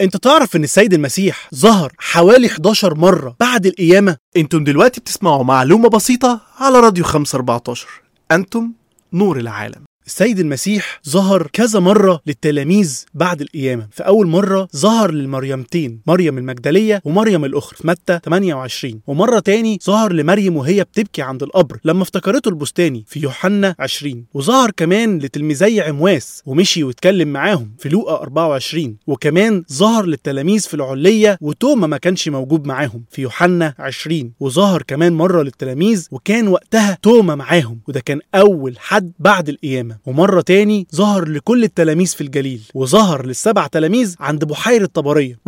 انت تعرف ان السيد المسيح ظهر حوالي 11 مرة بعد القيامة انتم دلوقتي بتسمعوا معلومة بسيطة على راديو 514 انتم نور العالم السيد المسيح ظهر كذا مرة للتلاميذ بعد القيامة فأول مرة ظهر للمريمتين مريم المجدلية ومريم الأخرى في متى 28 ومرة تاني ظهر لمريم وهي بتبكي عند القبر لما افتكرته البستاني في يوحنا 20 وظهر كمان لتلميذي عمواس ومشي واتكلم معاهم في لوقا 24 وكمان ظهر للتلاميذ في العلية وتوما ما كانش موجود معاهم في يوحنا 20 وظهر كمان مرة للتلاميذ وكان وقتها توما معاهم وده كان أول حد بعد القيامة ومرة تاني ظهر لكل التلاميذ في الجليل وظهر للسبع تلاميذ عند بحيرة طبرية